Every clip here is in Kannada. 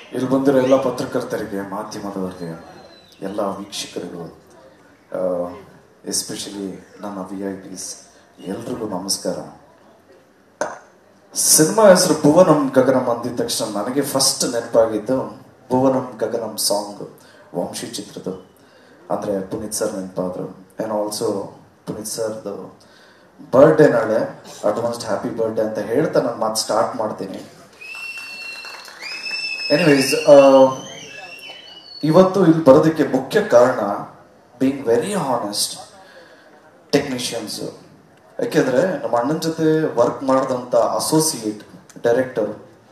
ಇಲ್ಲಿ ಬಂದಿರೋ ಎಲ್ಲ ಪತ್ರಕರ್ತರಿಗೆ ಮಾಧ್ಯಮದವರಿಗೆ ಎಲ್ಲ ವೀಕ್ಷಕರಿಗೂ ಎಸ್ಪೆಷಲಿ ನನ್ನ ವಿ ಐ ಪಿಸ್ ಎಲ್ರಿಗೂ ನಮಸ್ಕಾರ ಸಿನಿಮಾ ಹೆಸರು ಭುವನಂ ಗಗನಂ ಅಂದಿದ ತಕ್ಷಣ ನನಗೆ ಫಸ್ಟ್ ನೆನಪಾಗಿದ್ದು ಭುವನಂ ಗಗನಂ ಸಾಂಗ್ ವಂಶಿ ಚಿತ್ರದ್ದು ಅಂದರೆ ಪುನೀತ್ ಸರ್ ನೆನಪಾದ್ರು ಆ್ಯಂಡ್ ಆಲ್ಸೋ ಪುನೀತ್ ಸರ್ದು ಬರ್ಡೇ ನಾಳೆ ಅಡ್ವಾನ್ಸ್ಡ್ ಹ್ಯಾಪಿ ಬರ್ಡೇ ಅಂತ ಹೇಳ್ತಾ ನಾನು ಮಾತು ಸ್ಟಾರ್ಟ್ ಮಾಡ್ತೀನಿ ಎನಿವೇಸ್ ಇವತ್ತು ಇಲ್ಲಿ ಬರೋದಕ್ಕೆ ಮುಖ್ಯ ಕಾರಣ ಬೀಂಗ್ ವೆರಿ ಹಾನೆಸ್ಟ್ ಟೆಕ್ನಿಷಿಯನ್ಸ್ ಯಾಕೆಂದ್ರೆ ನಮ್ಮ ಅಣ್ಣನ ಜೊತೆ ವರ್ಕ್ ಮಾಡಿದಂಥ ಅಸೋಸಿಯೇಟ್ ಡೈರೆಕ್ಟರ್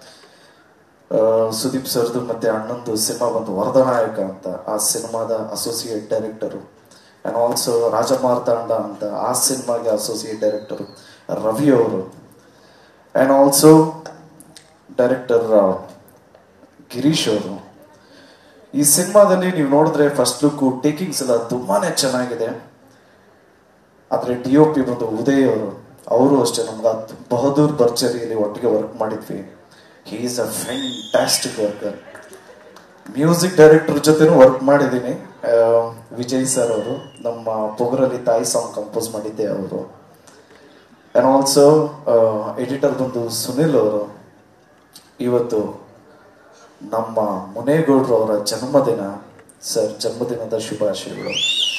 ಸುದೀಪ್ ಸರ್ದು ಮತ್ತೆ ಅಣ್ಣಂದು ಸಿನಿಮಾ ಬಂದು ವರದನಾಯಕ ಅಂತ ಆ ಸಿನಿಮಾದ associate director and also Rajamarthanda ಅಂತ ಆ ಸಿನಿಮಾಗೆ ಅಸೋಸಿಯೇಟ್ ಡೈರೆಕ್ಟರು ರವಿ ಅವರು ಆ್ಯಂಡ್ ಆಲ್ಸೋ ಡೈರೆಕ್ಟರ್ ಗಿರೀಶ್ ಅವರು ಈ ಸಿನಿಮಾದಲ್ಲಿ ನೀವು ನೋಡಿದ್ರೆ ಫಸ್ಟ್ ಲುಕ್ ಟೇಕಿಂಗ್ಸ್ ಎಲ್ಲ ತುಂಬಾನೇ ಚೆನ್ನಾಗಿದೆ ಆದ್ರೆ ಡಿ ಒ ಪಿ ಬಂದು ಉದಯ್ ಅವರು ಅವರು ಅಷ್ಟೇ ನಮ್ಗೆ ಬಹದೂರ್ ಭರ್ಜರಿಯಲ್ಲಿ ಒಟ್ಟಿಗೆ ವರ್ಕ್ ಮಾಡಿದ್ವಿ he is a fantastic worker music director ಜೊತೆನೂ ವರ್ಕ್ ಮಾಡಿದ್ದೀನಿ ಆ, ವಿಜಯ್ ಸರ್ ಅವರು ನಮ್ಮ ಪೊಗರಲ್ಲಿ ತಾಯಿ ಸಾಂಗ್ ಕಂಪೋಸ್ ಮಾಡಿದ್ದೆ ಅವರು ಆ್ಯಂಡ್ ಆಲ್ಸೋ ಎಡಿಟರ್ ಬಂದು ಸುನಿಲ್ ಅವರು ಇವತ್ತು ನಮ್ಮ ಮುನೇಗೌಡರು ಅವರ ಜನ್ಮದಿನ ಸರ್ ಜನ್ಮದಿನದ ಶುಭಾಶಯಗಳು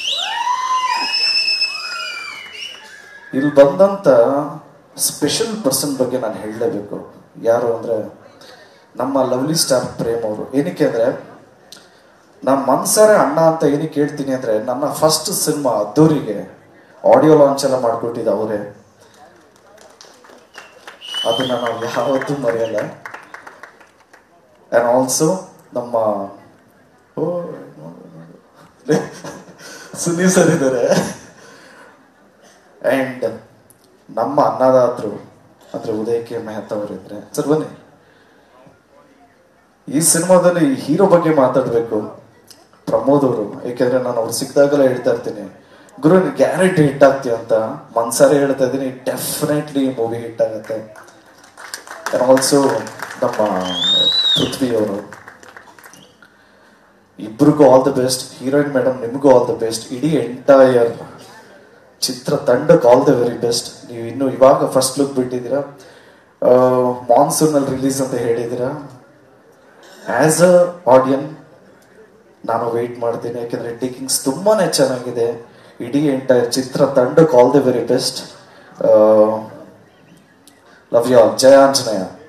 ಇಲ್ಲಿ ಬಂದಂತ ಸ್ಪೆಷಲ್ ಪರ್ಸನ್ ಬಗ್ಗೆ ನಾನು ಹೇಳಲೇಬೇಕು ಯಾರು ಅಂದ್ರೆ ನಮ್ಮ ಲವ್ಲಿ ಸ್ಟಾರ್ ಪ್ರೇಮ್ ಅವರು ಏನಕ್ಕೆ ಅಂದ್ರೆ ನಾನು ಮನ್ಸಾರೆ ಅಣ್ಣ ಅಂತ ಏನಕ್ಕೆ ಹೇಳ್ತೀನಿ ಅಂದ್ರೆ ನನ್ನ ಫಸ್ಟ್ ಸಿನಿಮಾ ಅದ್ದೂರಿಗೆ ಆಡಿಯೋ ಲಾಂಚ್ ಎಲ್ಲ ಮಾಡ್ಕೊಟ್ಟಿದ್ದು ಅವರೇ ಅದನ್ನ ನಾವು ಯಾವತ್ತೂ ಮರೆಯಲ್ಲ ಆ್ಯಂಡ್ ಆಲ್ಸೋ ನಮ್ಮ ಓ ಸುನೀಲ್ ಸರ್ ಇದ್ದಾರೆ ಆ್ಯಂಡ್ ನಮ್ಮ ಅನ್ನದಾತರು ಅಂದ್ರೆ ಉದಯ ಕೆ ಮೆಹತಾ ಅವರು ಇದ್ರೆ ಸರ್ ಬನ್ನಿ ಈ ಸಿನಿಮಾದಲ್ಲಿ ಹೀರೋ ಬಗ್ಗೆ ಮಾತಾಡಬೇಕು ಪ್ರಮೋದ್ ಅವರು ಏಕೆಂದ್ರೆ ನಾನು ಅವ್ರು ಸಿಕ್ಕಿದಾಗೆಲ್ಲ ಹೇಳ್ತಾ ಇರ್ತೀನಿ ಗುರು ನೀನು ಗ್ಯಾರಂಟಿ ಹಿಟ್ ಆಗ್ತೀಯ ಅಂತ ಮನ್ಸಾರೆ ಹೇಳ್ತಾ ಇದ್ದೀನಿ ಡೆಫಿನೆಟ್ಲಿ ಈ ಮೂವಿ ಹಿಟ್ ಆಗುತ್ತೆ ಆ್ಯಂಡ್ ಆಲ್ಸೋ ನಮ್ಮ ಪೃಥ್ವಿ ಅವರು ಇಬ್ರಿಗೂ all the best heroine madam ನಿಮಗೂ ಆಲ್ ದ ಬೆಸ್ಟ್ ಇಡೀ ಎಂಟೈರ್ ಚಿತ್ರ ತಂಡಕ್ಕೆ ಆಲ್ ದ ವೆರಿ ಬೆಸ್ಟ್ ನೀವು ಇನ್ನು ಇವಾಗ ಫಸ್ಟ್ ಲುಕ್ ಬಿಟ್ಟಿದ್ದೀರಾ ಮಾನ್ಸೂನ್ ಅಲ್ಲಿ ರಿಲೀಸ್ ಅಂತ ಹೇಳಿದ್ದೀರಾ ಆಸ್ ಅ ಆಡಿಯನ್ ನಾನು ವೆಯ್ಟ್ ಮಾಡ್ತೀನಿ ಯಾಕೆಂದ್ರೆ ಟೇಕಿಂಗ್ಸ್ ತುಂಬಾನೇ ಚೆನ್ನಾಗಿದೆ ಇಡೀ ಎಂಟೈರ್ ಚಿತ್ರ ತಂಡಕ್ಕೆ all the very best love you all Jaya Anjaneya